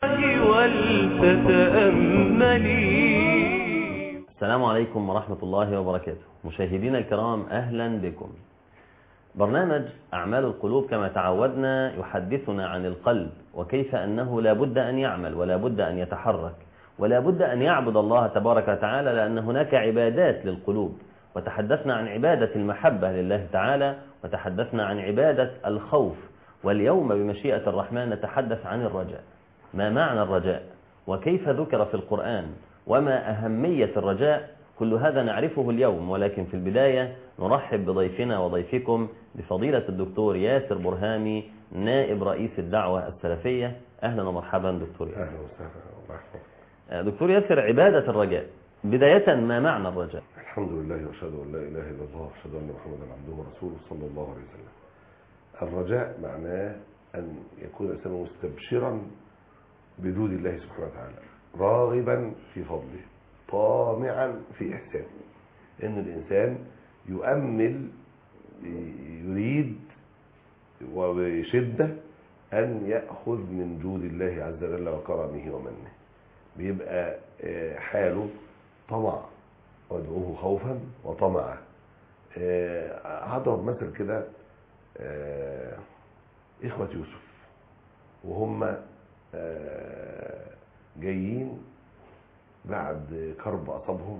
ولتتأملي السلام عليكم ورحمة الله وبركاته مشاهدينا الكرام أهلا بكم برنامج أعمال القلوب كما تعودنا يحدثنا عن القلب وكيف أنه لا بد أن يعمل ولا بد أن يتحرك ولا بد أن يعبد الله تبارك وتعالى لأن هناك عبادات للقلوب وتحدثنا عن عبادة المحبة لله تعالى وتحدثنا عن عبادة الخوف واليوم بمشيئة الرحمن نتحدث عن الرجاء ما معنى الرجاء وكيف ذكر في القرآن وما أهمية الرجاء كل هذا نعرفه اليوم ولكن في البداية نرحب بضيفنا وضيفكم بفضيلة الدكتور ياسر برهامي نائب رئيس الدعوة السلفية أهلا ومرحبا دكتور ياسر اهلا وسهلا الله يحفظك دكتور ياسر عبادة الرجاء بداية ما معنى الرجاء الحمد لله واشهد ان لا اله الا الله واشهد ان محمدا عبده ورسوله صلى الله عليه وسلم الرجاء معناه ان يكون الانسان مستبشرا بجود الله سبحانه وتعالى راغبا في فضله طامعا في احسانه ان الانسان يؤمل يريد وبشده ان ياخذ من جود الله عز وجل وكرمه ومنه بيبقى آه، حاله طمع وادعوه خوفا وطمعا آه، هضرب مثل كده آه، إخوة يوسف وهم آه، جايين بعد كرب أصابهم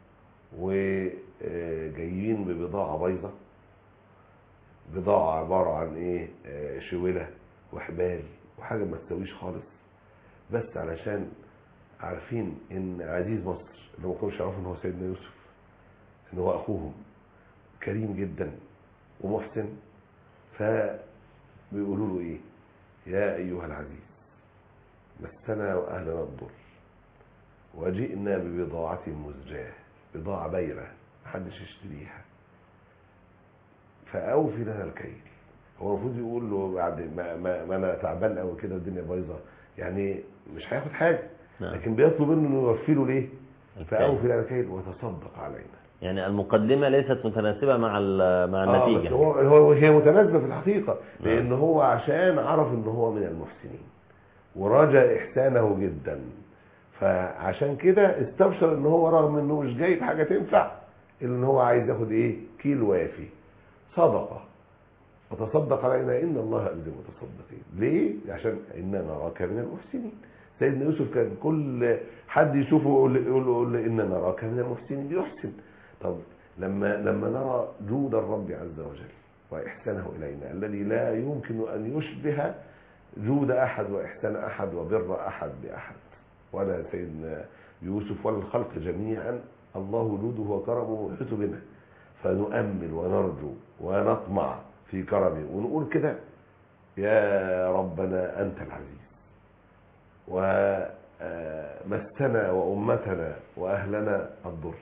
وجايين ببضاعة بيضة بضاعة عبارة عن إيه آه، شولة وحبال وحاجة ما تسويش خالص بس علشان عارفين ان عزيز مصر اللي ما كانوش يعرفوا ان هو سيدنا يوسف ان هو اخوهم كريم جدا ومحسن فبيقولوا له ايه يا ايها العزيز مسنا واهلنا الضر وجئنا ببضاعة مزجاة بضاعة بايرة محدش يشتريها فأوفي لنا الكيل هو المفروض يقول له بعد ما, ما, ما انا تعبان قوي كده الدنيا بايظه يعني مش هياخد حاجه نعم. لكن بيطلب منه انه يوفي له ليه؟ الكيل. فأوفي لنا الكيل وتصدق علينا يعني المقدمة ليست متناسبة مع ال- مع آه، النتيجة بس هو هو هي متناسبه في الحقيقه نعم. لان هو عشان عرف ان هو من المحسنين ورجى احسانه جدا فعشان كده استبشر ان هو رغم انه مش جايب حاجه تنفع الا ان هو عايز ياخد ايه كيل وافي صدقه وتصدق علينا ان الله اجر المتصدقين ليه عشان انا نراك من المحسنين سيدنا يوسف كان كل حد يشوفه يقول له يقول له, يقول له ان نراك من المحسنين يحسن طب لما لما نرى جود الرب عز وجل واحسانه الينا الذي لا يمكن ان يشبه جود احد واحسان احد وبر احد باحد ولا سيدنا يوسف ولا الخلق جميعا الله جوده وكرمه يحيط بنا فنؤمل ونرجو ونطمع في كرمه ونقول كده يا ربنا انت العزيز ومسنا وامتنا واهلنا الضر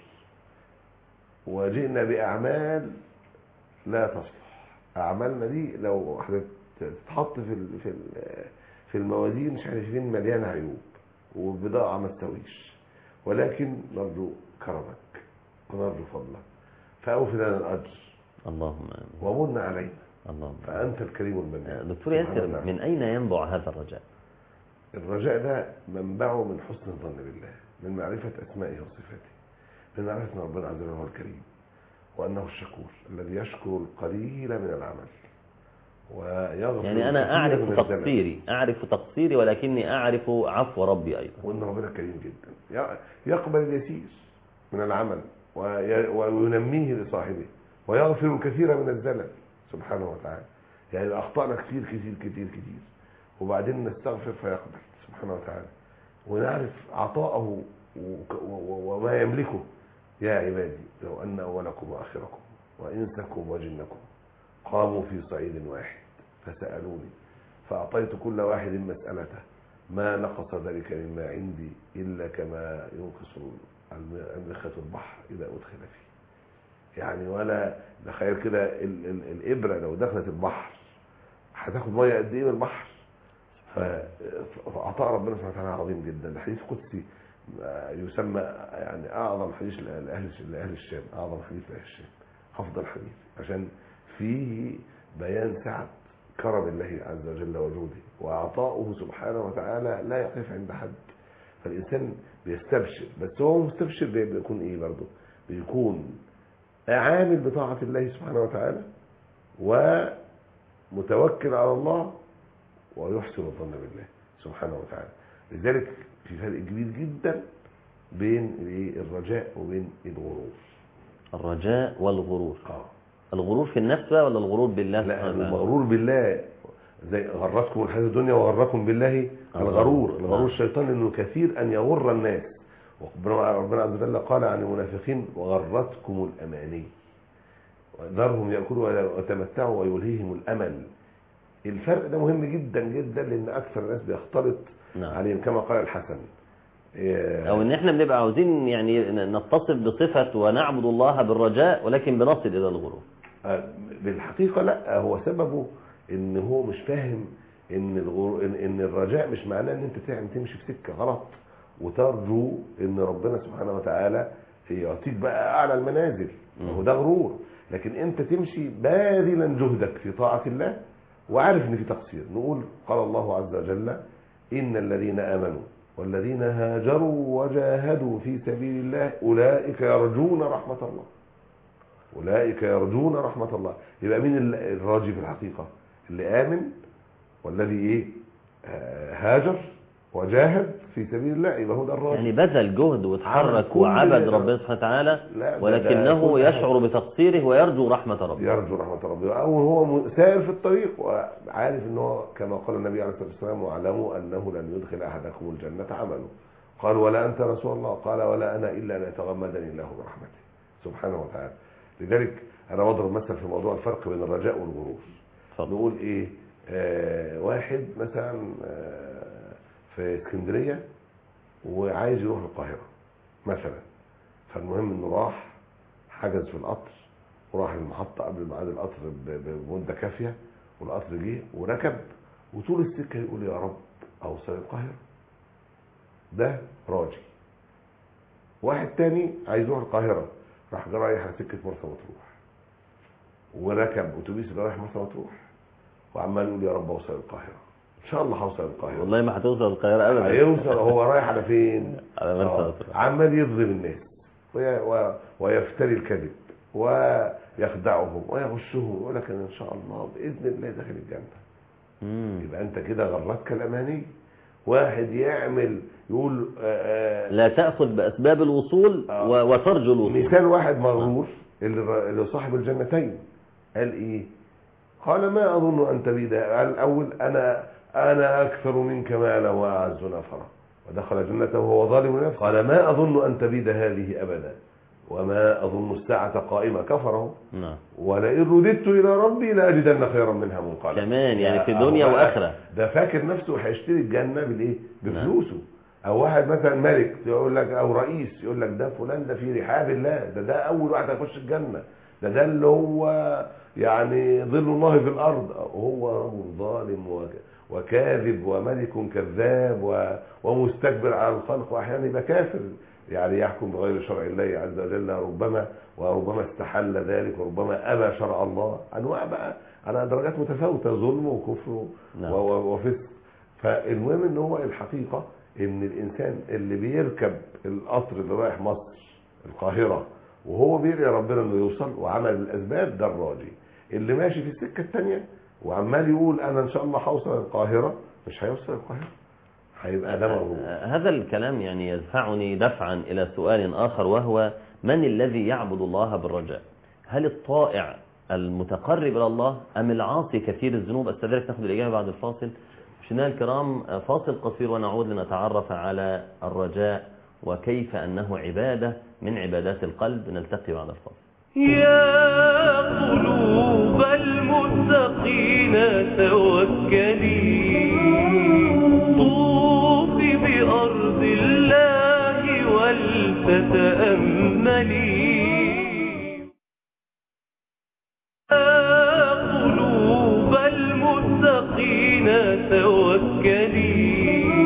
وجئنا باعمال لا تصلح اعمالنا دي لو هتتحط في ال- في ال- في الموازين مش عارفين مليانه عيوب وبضاعه ما تسويش ولكن نرجو كرمك ونرجو فضلك فاوفي لنا الاجر اللهم آمين ومن علينا اللهم آمين. فانت الكريم المنان دكتور سبحان ياسر الله. من أين ينبع هذا الرجاء الرجاء ده منبعه من حسن الظن بالله من معرفة أسمائه وصفاته من معرفة أن ربنا عز وجل هو الكريم وأنه الشكور الذي يشكر القليل من العمل ويغفر يعني أنا الكثير أعرف من الزلل. تقصيري أعرف تقصيري ولكني أعرف عفو ربي أيضا وأن ربنا كريم جدا ي- يقبل اليسير من العمل وي- وينميه لصاحبه ويغفر الكثير من الزلل سبحانه وتعالى يعني أخطأنا كثير كثير كثير كثير وبعدين نستغفر فيقبل سبحانه وتعالى ونعرف عطاءه وك- و- و- وما يملكه يا عبادي لو أن أولكم وآخركم وإنسكم وجنكم قاموا في صعيد واحد فسألوني فأعطيت كل واحد مسألته ما نقص ذلك مما عندي إلا كما ينقص الم- المخة البحر إذا أدخل فيه يعني ولا تخيل كده ال- ال- الإبرة لو دخلت البحر هتاخد مية قد إيه من البحر ف- فعطاء ربنا سبحانه وتعالى عظيم جدا الحديث القدسي آه، يسمى يعني أعظم حديث لأهل لأهل الشام أعظم حديث لأهل الشام أفضل حديث عشان فيه بيان سعة كرم الله عز وجل وجوده وعطاؤه سبحانه وتعالى لا يقف عند حد فالإنسان بيستبشر بس هو مستبشر بي- بيكون إيه برضه بيكون عامل بطاعة الله سبحانه وتعالى ومتوكل على الله ويحسن الظن بالله سبحانه وتعالى لذلك في فرق كبير جدا بين الإيه؟ الرجاء وبين الغرور الرجاء والغرور اه الغرور في النفس بقى ولا الغرور بالله لا سبحانه وتعالى؟ المغرور بالله زي غرتكم الحياة الدنيا وغركم بالله الغرور الغرور الشيطان انه كثير ان يغر الناس وربنا ربنا عز وجل قال عن المنافقين وغرتكم الاماني ذرهم ياكلوا ويتمتعوا ويلهيهم الامل الفرق ده مهم جدا جدا لان اكثر الناس بيختلط نعم عليهم كما قال الحسن إيه، او ان احنا بنبقى عاوزين يعني نتصف بصفة ونعبد الله بالرجاء ولكن بنصل الى الغرور آه، بالحقيقة لا هو سببه ان هو مش فاهم ان الغر... ان إن الرجاء مش معناه ان انت تعمل تمشي في سكة غلط وترجو ان ربنا سبحانه وتعالى يعطيك بقى اعلى المنازل مم. وهو ده غرور لكن انت تمشي باذلا جهدك في طاعة الله وعارف ان في تقصير نقول قال الله عز وجل ان الذين امنوا والذين هاجروا وجاهدوا في سبيل الله اولئك يرجون رحمة الله أولئك يرجون رحمة الله يبقى مين ال- الراجي في الحقيقة اللي آمن والذي إيه آه، هاجر وجاهد في سبيل الله يبقى هو ده الراجي يعني بذل جهد عمل وتحرك كل وعبد اللي- ربنا سبحانه وتعالى لا، ده- ده ولكنه كل حاجة. يشعر بتقصيره ويرجو رحمة ربه يرجو رحمة ربه أو هو م- سائر في الطريق وعارف ان هو كما قال النبي عليه الصلاة والسلام واعلموا أنه لن يدخل أحدكم الجنة عمله قال ولا أنت رسول الله قال ولا أنا إلا أن يتغمدني الله برحمته سبحانه وتعالى لذلك أنا بضرب مثل في موضوع الفرق بين الرجاء والغرور اتفضل. نقول ايه آه واحد مثلا آه في اسكندريه وعايز يروح القاهره مثلا فالمهم انه راح حجز في القطر وراح المحطه قبل ميعاد القطر ب- بمده كافيه والقطر جه وركب وطول السكه يقول يا رب اوصل القاهره ده راجي واحد تاني عايز يروح القاهره راح جه رايح على سكه مرسى مطروح وركب اتوبيس اللي رايح مرسى مطروح وعمال يقول يا رب اوصل القاهره ان شاء الله هوصل القاهره والله ما هتوصل القاهرة ابدا هيوصل هو رايح على فين على مرسى آه. مطروح. عمال يظلم الناس وي- و- ويفتري الكذب ويخدعهم ويغشهم ويقول لك أنا ان شاء الله باذن الله داخل الجنه مم. يبقى انت كده غرتك الاماني واحد يعمل يقول آه، آه، لا تأخذ بأسباب الوصول آه. و- وترجو الوصول مثال واحد مغرور اللي اللي صاحب الجنتين قال ايه قال ما اظن ان تبيد قال الاول انا انا اكثر منك مالا واعز نفرا ودخل جنته وهو ظالم لنفسه قال ما اظن ان تبيد هذه ابدا وما اظن الساعه قائمه كفره نعم ولئن رددت الى ربي لاجدن خيرا منها منقلبا كمان يعني في يا دنيا أبو وآخرة ده فاكر نفسه هيشتري الجنه بالايه بفلوسه او واحد مثلا ملك يقول لك او رئيس يقول لك ده فلان ده في رحاب الله ده ده اول واحد هيخش الجنه ده ده اللي هو يعني ظل الله في الارض هو رجل ظالم وك- وكاذب وملك كذاب و- ومستكبر على الخلق واحيانا يبقى كافر يعني يحكم بغير شرع الله عز وجل ربما وربما استحل ذلك وربما ابى شرع الله انواع بقى على درجات متفاوته ظلم وكفر نعم. و- و- وفسق فالمهم ان هو الحقيقه ان الانسان اللي بيركب القطر اللي رايح مصر القاهره وهو بيدعي ربنا انه يوصل وعمل الاسباب ده الراجي اللي ماشي في السكه الثانيه وعمال يقول انا ان شاء الله هوصل القاهره مش هيوصل القاهره هيبقى ده مغرور آه، هذا الكلام يعني يدفعني دفعا إلى سؤال آخر وهو من الذي يعبد الله بالرجاء هل الطائع المتقرب إلى الله أم العاصي كثير الذنوب أستدرك ناخذ الإجابة بعد الفاصل مشاهدينا الكرام آه، فاصل قصير ونعود لنتعرف على الرجاء وكيف أنه عبادة من عبادات القلب نلتقي بعد الفاصل يا قلوب المتقين توكلي طوفي بأرض الله ولتتأملي يا قلوب المتقين توكلي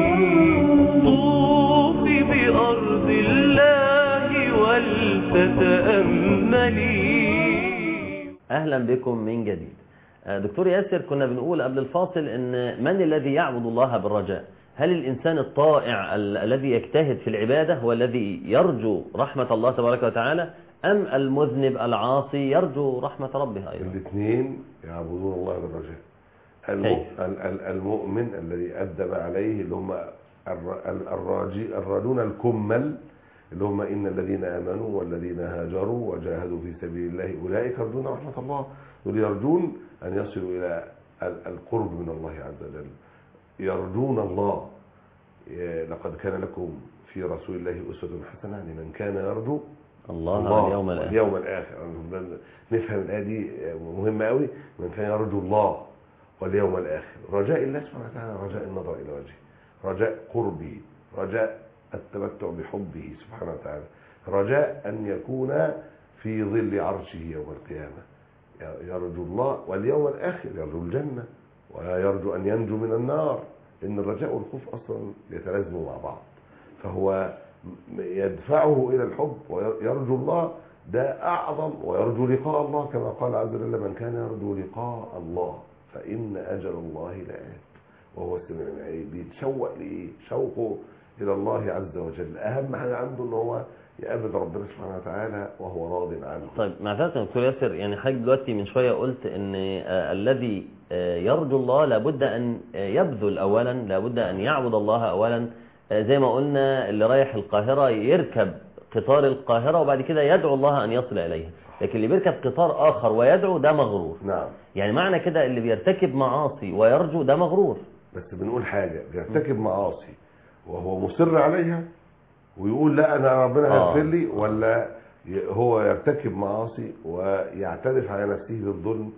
طوفي بأرض الله ولتتأملي أهلا بكم من جديد آه، دكتور ياسر كنا بنقول قبل الفاصل ان من الذي يعبد الله بالرجاء هل الإنسان الطائع ال- الذي يجتهد في العبادة هو الذي يرجو رحمة الله تبارك وتعالى أم المذنب العاصي يرجو رحمة ربه أيضا الاثنين يعبدون الله بالرجاء الم- كيف؟ ال- ال- المؤمن الذي أدب عليه اللي هم الر- ال- الراجي الراجون الكمل اللي هم إن الذين آمنوا والذين هاجروا وجاهدوا في سبيل الله أولئك يرجون رحمة الله دول يرجون أن يصلوا إلى ال- القرب من الله عز وجل يرجون الله ي- لقد كان لكم في رسول الله أسوة حسنة لمن كان يرجو الله واليوم الآخر واليوم الآخر نفهم الآية دي مهمة قوي من كان يرجو الله واليوم الآخر رجاء الله سبحانه وتعالى رجاء النظر إلى وجهه رجاء قربه رجاء التمتع بحبه سبحانه وتعالى رجاء أن يكون في ظل عرشه يوم القيامة يرجو الله واليوم الآخر يرجو الجنة ويرجو أن ينجو من النار إن الرجاء والخوف أصلا يتلازموا مع بعض فهو يدفعه إلى الحب ويرجو الله ده أعظم ويرجو لقاء الله كما قال عز وجل من كان يرجو لقاء الله فإن أجل الله لآت وهو السميع العليم بيتشوق لإيه؟ شوقه إلى الله عز وجل أهم حاجة عنده إن هو يقابل ربنا سبحانه وتعالى وهو راض عنه طيب معذرة يا دكتور ياسر يعني حضرتك دلوقتي من شوية قلت ان آه، الذي آه، يرجو الله لابد ان آه، يبذل اولا لابد ان يعبد الله اولا آه، زي ما قلنا اللي رايح القاهرة يركب قطار القاهرة وبعد كده يدعو الله ان يصل اليه لكن اللي بيركب قطار اخر ويدعو ده مغرور نعم يعني معنى كده اللي بيرتكب معاصي ويرجو ده مغرور بس بنقول حاجة بيرتكب معاصي وهو مصر عليها ويقول لا أنا ربنا آه. هيغفر لي ولا ي- هو يرتكب معاصي ويعترف على نفسه بالظلم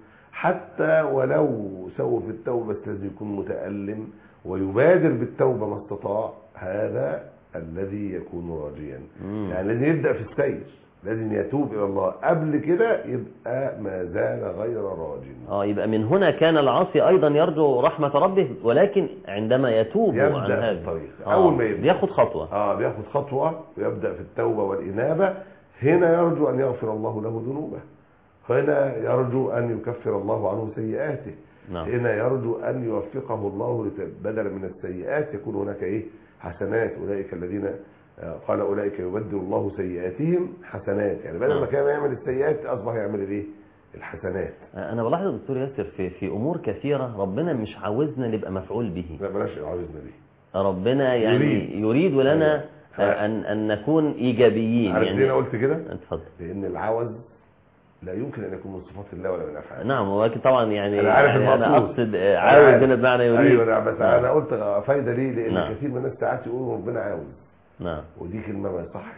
حتى ولو سوى في التوبة بس لازم يكون متألم ويبادر بالتوبة ما استطاع هذا الذي يكون راجيا مم. يعني لازم يبدأ في السير لازم يتوب إلى الله قبل كده يبقى ما زال غير راج اه يبقى من هنا كان العاصي ايضا يرجو رحمة ربه ولكن عندما يتوب يبدأ عن في هذا الطريق. آه، أول ما يبدأ. بياخد خطوة اه بياخد خطوة ويبدأ في التوبة والإنابة هنا يرجو أن يغفر الله له ذنوبه هنا يرجو أن يكفر الله عنه سيئاته نعم هنا يرجو أن يوفقه الله لت- بدلا من السيئات يكون هناك إيه حسنات أولئك الذين آه، قال أولئك يبدل الله سيئاتهم حسنات يعني بدل ما نعم. كان يعمل السيئات أصبح يعمل الإيه الحسنات انا بلاحظ يا دكتور ياسر في في امور كثيره ربنا مش عاوزنا نبقى مفعول به لا بلاش عاوزنا دي ربنا يعني يريد. يريد, لنا أيوة. ان ان نكون ايجابيين عارف ليه أنا يعني قلت كده اتفضل لأن العوز لا يمكن أن يكون من صفات الله ولا من أفعاله نعم ولكن طبعا يعني أنا عارف يعني انا المقصود. اقصد آه، أنا عاوز عارف. هنا بمعنى يريد ايوه نعم بس نعم. انا قلت فايده ليه لان نعم. كثير من الناس ساعات يقولوا ربنا عاوز نعم ودي كلمه ما يصحش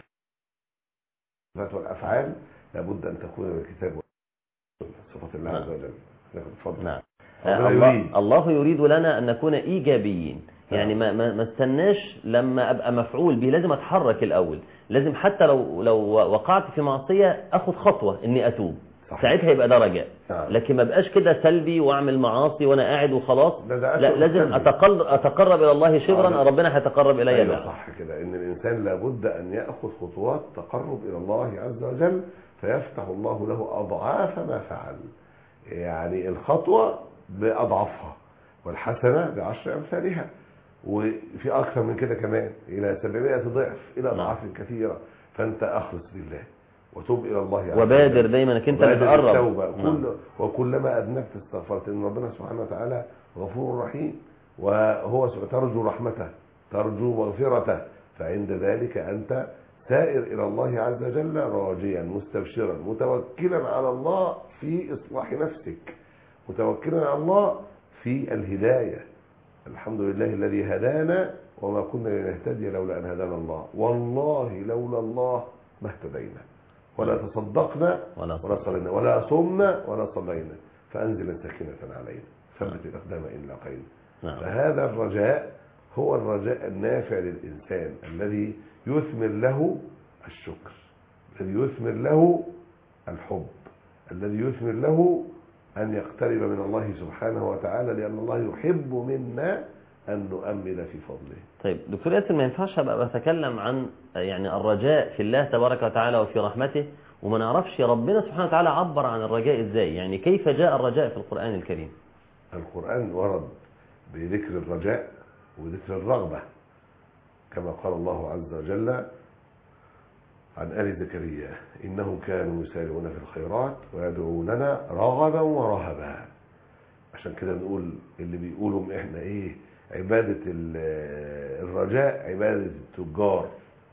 الصفات والافعال لابد ان تكون من الكتاب صفات الله نعم. عز وجل اتفضل نعم ربنا آه، الله, يريد. الله يريد لنا ان نكون ايجابيين يعني نعم. ما ما ما استناش لما ابقى مفعول به لازم اتحرك الاول لازم حتى لو لو وقعت في معصيه اخد خطوه اني اتوب صحيح. ساعتها يبقى ده رجاء نعم. لكن ما بقاش كده سلبي واعمل معاصي وانا قاعد وخلاص ده- ده لا أسوأ لازم سلبي. اتقرب اتقرب الى الله آه، شبرا ده- ربنا هيتقرب الي ايوه بقى صح كده ان الانسان لابد ان ياخذ خطوات تقرب الى الله عز وجل فيفتح الله له اضعاف ما فعل يعني الخطوه باضعافها والحسنه بعشر امثالها وفي اكثر من كده كمان الى 700 ضعف الى نعم. اضعاف كثيره فانت اخلص لله وتوب الى الله عز وبادر وجل. دايما انك انت اللي وبادر تقرب بالتوبة. نعم. كل وكلما اذنبت استغفرت ان ربنا سبحانه وتعالى غفور رحيم وهو سب- ترجو رحمته ترجو مغفرته فعند ذلك انت سائر الى الله عز وجل راجيا مستبشرا متوكلا على الله في اصلاح نفسك متوكلا على الله في الهدايه الحمد لله الذي هدانا وما كنا لنهتدي لولا ان هدانا الله والله لولا الله ما اهتدينا ولا تصدقنا ولا ولا صلينا ولا صمنا ولا صلينا فأنزل سكينة علينا ثبت الأقدام إن لقينا نعم فهذا الرجاء هو الرجاء النافع للإنسان الذي يثمر له الشكر الذي يثمر له الحب الذي يثمر له أن يقترب من الله سبحانه وتعالى لأن الله يحب منا أن نؤمل في فضله طيب دكتور ياسر ما ينفعش ابقى بتكلم عن يعني الرجاء في الله تبارك وتعالى وفي رحمته وما نعرفش ربنا سبحانه وتعالى عبر عن الرجاء ازاي يعني كيف جاء الرجاء في القرآن الكريم القرآن ورد بذكر الرجاء وذكر الرغبة كما قال الله عز وجل عن آل زكريا إنهم كانوا يسارعون في الخيرات ويدعوننا رغبا ورهبا عشان كده نقول اللي بيقولوا احنا ايه عبادة ال- الرجاء عبادة التجار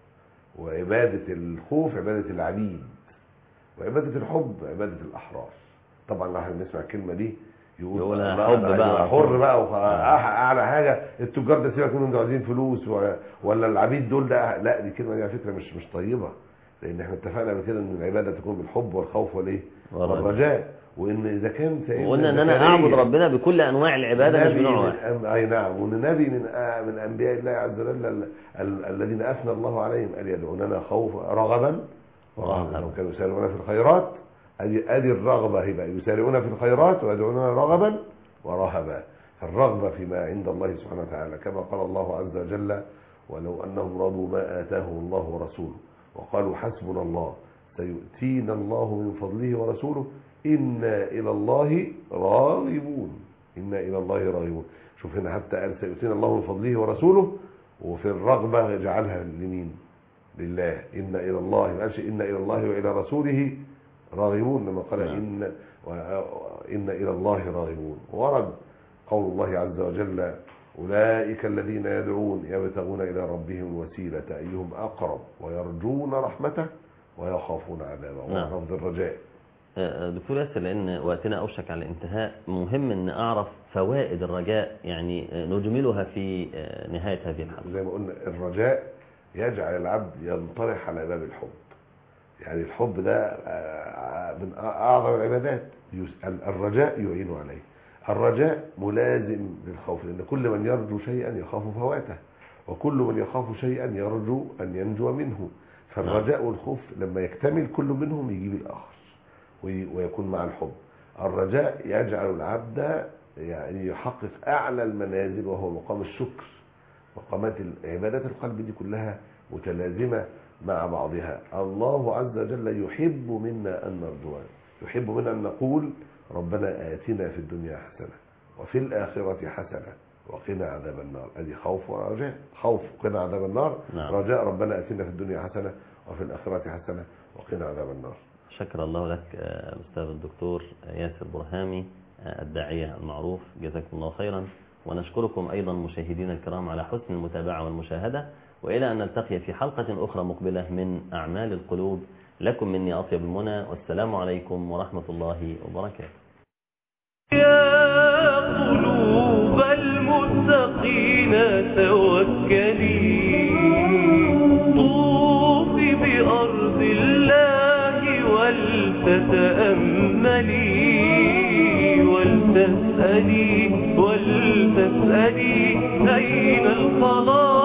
وعبادة الخوف عبادة العبيد وعبادة الحب عبادة الأحرار طبعا لو احنا بنسمع الكلمة دي يقول يقولها الله حب أنا بقى. عايز حر بقى وخ- آه. أح- اعلى حاجه التجار ده سيبك منهم دول عايزين فلوس و- ولا العبيد دول ده لا دي كلمه دي على فكره مش مش طيبه لان احنا اتفقنا قبل كده ان العباده تكون بالحب والخوف والايه والرجاء. والرجاء وان اذا كان سيدنا وقلنا ان انا زكريا اعبد ربنا بكل انواع العباده مش نبي بنوع من واحد أم... اي نعم وان نبي من آه من انبياء الله عز وجل ال... ال... الذين اثنى الله عليهم ان يدعوننا خوفا رغبا ورهبا ورهبا. لو كانوا يسارعون في الخيرات ادي ادي الرغبه يبقى يسارعون في الخيرات ويدعوننا رغبا ورهبا الرغبه فيما عند الله سبحانه وتعالى كما قال الله عز وجل ولو انهم رضوا ما اتاهم الله ورسوله وقالوا حسبنا الله سيؤتينا الله من فضله ورسوله إنا إلى الله راغبون إنا إلى الله راغبون شوف هنا حتى قال سيؤتينا الله من فضله ورسوله وفي الرغبة جعلها لمين لله إنا إلى الله ما قالش إنا إلى الله وإلى رسوله راغبون لما قال نعم. إن إنا إلى الله راغبون ورد قول الله عز وجل أولئك الذين يدعون يبتغون إلى ربهم الوسيلة أيهم أقرب ويرجون رحمته ويخافون عذابه نعم. ولفظ الرجاء آه، دكتور ياسر لان وقتنا اوشك على الانتهاء مهم ان اعرف فوائد الرجاء يعني آه، نجملها في آه، نهايه هذه الحلقه زي ما قلنا الرجاء يجعل العبد ينطرح على باب الحب يعني الحب ده آه، من أعظم العبادات يس- الرجاء يعين عليه الرجاء ملازم للخوف لأن كل من يرجو شيئا يخاف فواته وكل من يخاف شيئا يرجو أن ينجو منه فالرجاء والخوف لما يكتمل كل منهم يجيب الآخر وي- ويكون مع الحب الرجاء يجعل العبد يعني يحقق أعلى المنازل وهو مقام الشكر مقامات عبادات القلب دي كلها متلازمة مع بعضها الله عز وجل يحب منا أن نرجوه يحب منا أن نقول ربنا آتنا في الدنيا حسنة وفي الآخرة حسنة وقنا عذاب النار ادي خوف ورجاء خوف قنا عذاب النار نعم. رجاء ربنا اتنا في الدنيا حسنه وفي الاخره حسنه وقنا عذاب النار شكر الله لك آه، الأستاذ الدكتور ياسر برهامي آه، الداعية المعروف جزاكم الله خيرا ونشكركم أيضا مشاهدينا الكرام على حسن المتابعة والمشاهدة وإلى أن نلتقي في حلقة أخرى مقبلة من أعمال القلوب لكم مني أطيب المنى والسلام عليكم ورحمة الله وبركاته يا قلوب المتقين توكلي طوفي بأرض الله ولتتأملي ولتسألي ولتسألي أين الخلاص